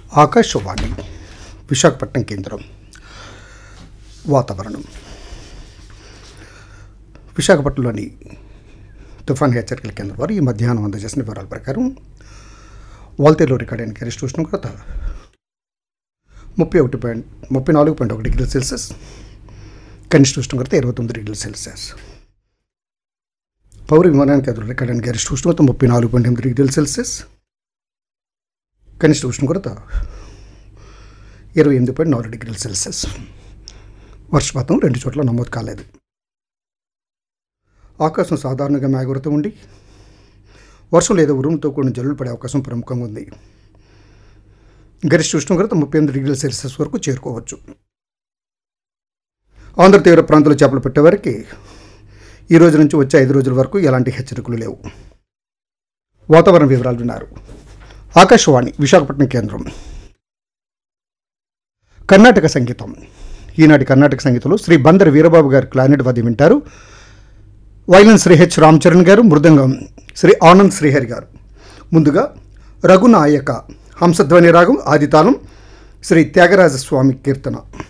ఆకాశవాణి విశాఖపట్నం కేంద్రం వాతావరణం విశాఖపట్నంలోని తుఫాన్ హెచ్చరికల కేంద్రం వారు ఈ మధ్యాహ్నం అందజేసిన వివరాల ప్రకారం వాల్తేరులో రికార్డ్ అయిన గరిష్ట ఉష్ణోగ్రత ముప్పై ఒకటి పాయింట్ ముప్పై నాలుగు పాయింట్ ఒకటి డిగ్రీల సెల్సియస్ కనిష్ట ఉష్ణోగ్రత ఇరవై తొమ్మిది డిగ్రీల సెల్సియస్ పౌర విమానానికి ఎదురు రికార్డ్ అయిన గరిష్ట ఉష్ణోగ్రత ముప్పై నాలుగు పాయింట్ ఎనిమిది డిగ్రీల సెల్సియస్ కనిష్ట ఉష్ణోగ్రత ఇరవై ఎనిమిది పాయింట్ నాలుగు డిగ్రీల సెల్సియస్ వర్షపాతం రెండు చోట్ల నమోదు కాలేదు ఆకాశం సాధారణంగా మేఘవృతం ఉండి వర్షం లేదా ఉరుముతో కూడిన జల్లులు పడే అవకాశం ప్రముఖంగా ఉంది గరిష్ట ఉష్ణోగ్రత ముప్పై ఎనిమిది డిగ్రీల సెల్సియస్ వరకు చేరుకోవచ్చు ఆంధ్ర తీవ్ర ప్రాంతాల్లో చేపలు పెట్టేవారికి ఈ రోజు నుంచి వచ్చే ఐదు రోజుల వరకు ఎలాంటి హెచ్చరికలు లేవు వాతావరణ వివరాలు విన్నారు ఆకాశవాణి విశాఖపట్నం కేంద్రం కర్ణాటక సంగీతం ఈనాటి కర్ణాటక సంగీతంలో శ్రీ బందర్ వీరబాబు గారి క్లానెట్ వాద్యం వింటారు వైలన్ శ్రీ హెచ్ రామచరణ్ గారు మృదంగం శ్రీ ఆనంద్ శ్రీహరి గారు ముందుగా రఘునాయక హంసధ్వని రాగం ఆదితాళం శ్రీ త్యాగరాజస్వామి కీర్తన